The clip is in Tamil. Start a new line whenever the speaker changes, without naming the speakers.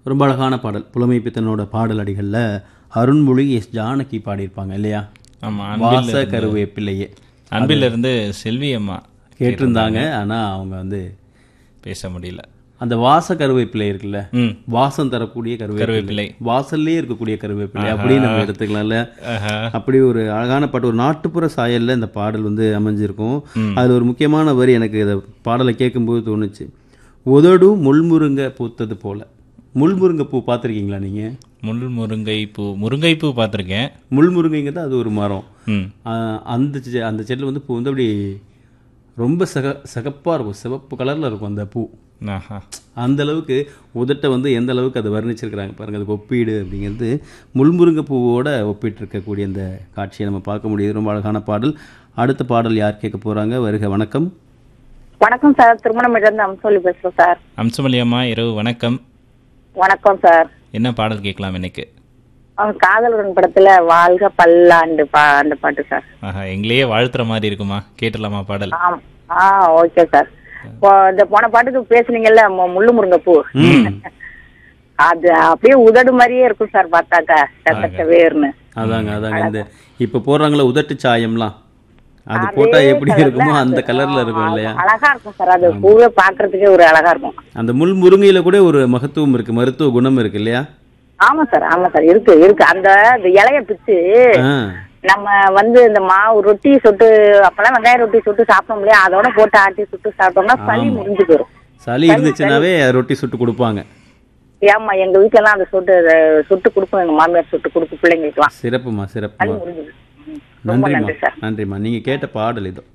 ரொம்ப அழகான பாடல் புலமை பித்தனோட பாடல் அடிகளில் அருண்மொழி எஸ் ஜானகி பாடியிருப்பாங்க இல்லையா
ஆமா
வாச கருவேப்பிள்ளையே
அன்பில் இருந்து செல்வி அம்மா
கேட்டிருந்தாங்க ஆனால் அவங்க வந்து
பேச முடியல
அந்த வாச கருவேப்பிலை இருக்குல்ல
ம்
வாசம் தரக்கூடிய கருவேப்பிலை
கருவேப்பிலை
வாசல்லே இருக்கக்கூடிய கருவேப்பிலை அப்படின்னு நம்ம எடுத்துக்கலாம்ல
ஆஹா.
அப்படி ஒரு அழகான பாட்டு ஒரு நாட்டுப்புற சாயல்ல இந்த பாடல் வந்து அமைஞ்சிருக்கும்
ம்.
அதுல ஒரு முக்கியமான வரி எனக்கு இதை பாடலை கேட்கும்போது தோணுச்சு உதடும் முள்முருங்கை பூத்தது போல முள்முருங்கை பூ பார்த்துருக்கீங்களா நீங்க
முள் முருங்கை பூ முருங்கை பூ பார்த்துருக்கேன்
முள்முருங்கைங்கிறது அது ஒரு மரம்
ம்
ஆஹ் அந்த செ- அந்த செடியில் வந்து பூ வந்து அப்படி ரொம்ப சக சகப்பாக இருக்கும் சிவப்பு கலரில் இருக்கும் அந்த பூ
ஆஹா
அந்த அளவுக்கு உதட்டை வந்து எந்த அளவுக்கு அதை வர்ணிச்சிருக்கிறாங்க பாருங்க அதுக்கு ஒப்பீடு அப்படிங்கிறது முள்முருங்கை பூவோட ஒப்பிட்டு இருக்கக்கூடிய அந்த காட்சியை நம்ம பார்க்க முடியுது ரொம்ப அழகான பாடல் அடுத்த பாடல் யார் கேட்க போறாங்க வருக வணக்கம்
வணக்கம் சார் திருமணம் இருந்து அம்சோலி பேசுறேன் சார்
அம்சமலி அம்மா இரவு வணக்கம்
வணக்கம் சார்
என்ன பாடல் கேட்கலாம் இன்னைக்கு
அவங்க காதலன் படத்துல வாழ்க பல்லாண்டு பா அந்த பாட்டு சார்
ஆஹா எங்களையே வாழ்த்துற மாதிரி இருக்குமா கேட்டுடலாமா பாடல்
ஆம் ஆ ஓகே சார் இப்போ இந்த போன பாட்டுக்கு பேசுனீங்கல்ல மு- முள்ளு முருங்கை பூ
ம்
அது அப்படியே உதடு மாதிரியே இருக்கும் சார் பார்த்தாக்கா செத்த வேர்னு
அதாங்க அதாங்க இந்த இப்போ போடுறாங்களே உதட்டு சாயம்லாம் அது போட்டா எப்படி இருக்குமோ அந்த கலர்ல இருக்கும் இல்லையா
அழகா இருக்கும் சார் அது பூவே பாக்குறதுக்கே ஒரு அழகா இருக்கும்
அந்த முள் முருங்கையில கூட ஒரு மகத்துவம் இருக்கு மருத்துவ குணம் இருக்கு இல்லையா
ஆமா சார் ஆமா சார் இருக்கு இருக்கு அந்த இந்த இலைய பிச்சு
ஆ
நம்ம வந்து இந்த மாவு ரொட்டி சுட்டு அப்பெல்லாம் வெங்காய ரொட்டி சுட்டு சாப்பிட முடியாது அதோட போட்டு ஆட்டி சுட்டு சாப்பிட்டோம்னா சளி முடிஞ்சு போயிடும்
சளி இருந்துச்சுனாவே ரொட்டி சுட்டு கொடுப்பாங்க
ஏமா எங்க வீட்டுல எல்லாம் அந்த சுட்டு அஹ், சுட்டு கொடுப்போம் எங்க மாமியார் சுட்டு கொடுக்கும் பிள்ளைங்களுக்குலாம்
சிறப்புமா
சளி
சிறப்புமா
முடிஞ்சது ம். ரொம்ப
நன்றிம்மா
நன்றி சார்
நன்றிம்மா நீங்க கேட்ட பாடல் இதோ